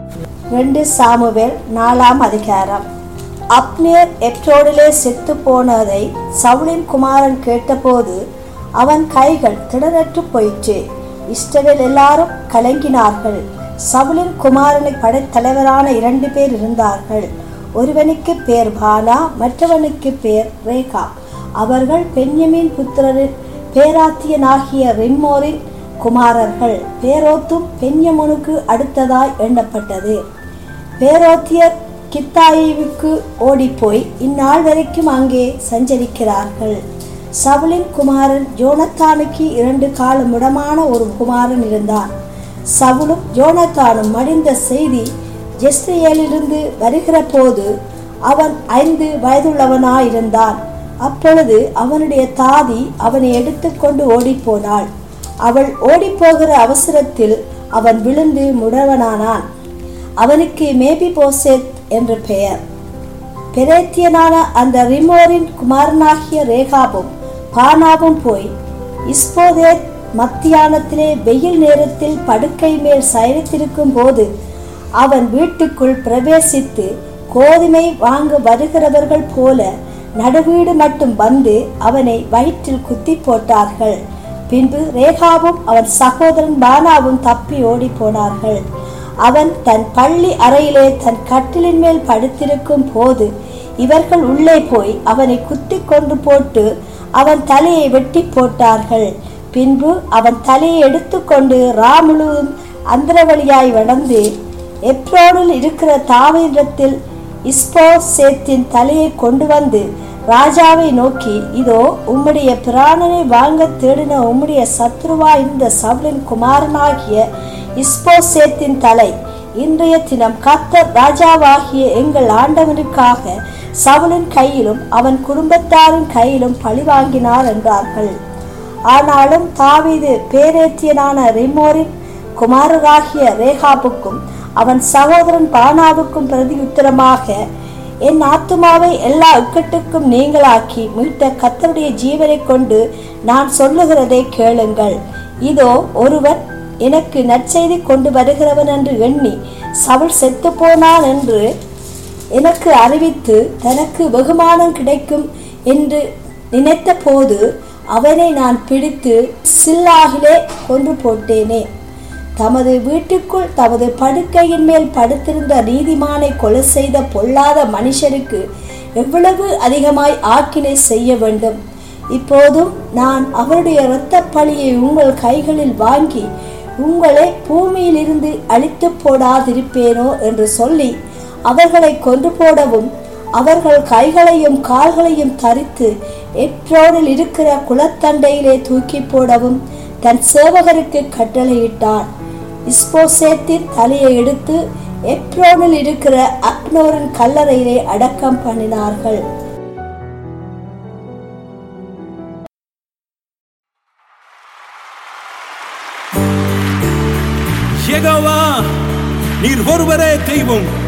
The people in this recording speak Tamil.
ரெண்டு சாமுவேல் நாலாம் அதிகாரம் அப்னேர் எப்ரோடிலே செத்து போனதை சவுலின் குமாரன் கேட்டபோது அவன் கைகள் திடரற்று போயிற்று இஸ்ரவேல் எல்லாரும் கலங்கினார்கள் சவுலின் குமாரனை படைத்தலைவரான இரண்டு பேர் இருந்தார்கள் ஒருவனுக்கு பேர் பானா மற்றவனுக்கு பேர் ரேகா அவர்கள் பென்யமின் புத்திரரின் பேராத்தியனாகிய ரிம்மோரின் குமாரர்கள் பேரோத்தும் பென்யமுனுக்கு அடுத்ததாய் எண்ணப்பட்டது பேரோத்தியர் கித்தாயிவுக்கு ஓடிப்போய் இந்நாள் வரைக்கும் அங்கே சஞ்சரிக்கிறார்கள் சவுலின் குமாரன் ஜோனத்தானுக்கு இரண்டு கால முடமான ஒரு குமாரன் இருந்தான் சவுலும் ஜோனத்தானும் மடிந்த செய்தி ஜெஸ்ரியலிருந்து வருகிற போது அவன் ஐந்து வயதுள்ளவனாயிருந்தான் அப்பொழுது அவனுடைய தாதி அவனை எடுத்துக்கொண்டு ஓடிப்போனாள் அவள் ஓடிப்போகிற அவசரத்தில் அவன் விழுந்து முடவனானான் அவனுக்கு மேபி போசேத் என்று பெயர் பெரேத்தியனான அந்த ரிமோரின் குமாரனாகிய ரேகாபும் பானாவும் போய் இஸ்போதேத் மத்தியானத்திலே வெயில் நேரத்தில் படுக்கை மேல் சயனித்திருக்கும் போது அவன் வீட்டுக்குள் பிரவேசித்து கோதுமை வாங்க வருகிறவர்கள் போல நடுவீடு மட்டும் வந்து அவனை வயிற்றில் குத்தி போட்டார்கள் பின்பு ரேகாவும் அவன் சகோதரன் பானாவும் தப்பி ஓடி போனார்கள் அவன் தன் பள்ளி அறையிலே தன் கட்டிலின் மேல் படுத்திருக்கும் போது இவர்கள் உள்ளே போய் அவனை குத்தி கொண்டு போட்டு அவன் தலையை வெட்டி போட்டார்கள் பின்பு அவன் தலையை எடுத்துக்கொண்டு ரா முழுவதும் அந்தரவழியாய் வளர்ந்து எப்ரோனில் இருக்கிற தாவீரத்தில் இஸ்போ சேத்தின் தலையை கொண்டு வந்து ராஜாவை நோக்கி இதோ உம்முடைய பிராணனை வாங்க தேடின உம்முடைய சத்ருவா இந்த சவுலின் குமாரனாகிய இஸ்போசேத்தின் தலை இன்றைய தினம் கத்தர் ராஜாவாகிய எங்கள் ஆண்டவனுக்காக சவுலின் கையிலும் அவன் குடும்பத்தாரின் கையிலும் பழிவாங்கினார் என்றார்கள் ஆனாலும் தாவீது பேரேத்தியனான ரிமோரின் குமாரராகிய ரேகாபுக்கும் அவன் சகோதரன் பானாவுக்கும் பிரதியுத்தரமாக என் ஆத்துமாவை எல்லா இக்கட்டுக்கும் நீங்களாக்கி மீட்ட கத்தருடைய ஜீவனை கொண்டு நான் சொல்லுகிறதை கேளுங்கள் இதோ ஒருவன் எனக்கு நற்செய்தி கொண்டு வருகிறவன் என்று எண்ணி சவுல் செத்து போனான் என்று எனக்கு அறிவித்து தனக்கு வெகுமானம் கிடைக்கும் என்று நினைத்த போது அவனை நான் பிடித்து சில்லாகிலே கொன்று போட்டேனே தமது வீட்டுக்குள் தமது படுக்கையின் மேல் படுத்திருந்த நீதிமானை கொலை செய்த பொல்லாத மனுஷருக்கு எவ்வளவு அதிகமாய் ஆக்கினை செய்ய வேண்டும் இப்போதும் நான் அவருடைய இரத்த பழியை உங்கள் கைகளில் வாங்கி உங்களை பூமியிலிருந்து அழித்து போடாதிருப்பேனோ என்று சொல்லி அவர்களை கொன்று போடவும் அவர்கள் கைகளையும் கால்களையும் தரித்து எப்ரோனில் இருக்கிற குளத்தண்டையிலே தூக்கி போடவும் தன் சேவகருக்கு கட்டளையிட்டான் இஸ்போசேத்தின் தலையை எடுத்து எப்ரோனில் இருக்கிற அப்னோரின் கல்லறையிலே அடக்கம் பண்ணினார்கள் யெகோவா நீர் ஒருவரே தெய்வம்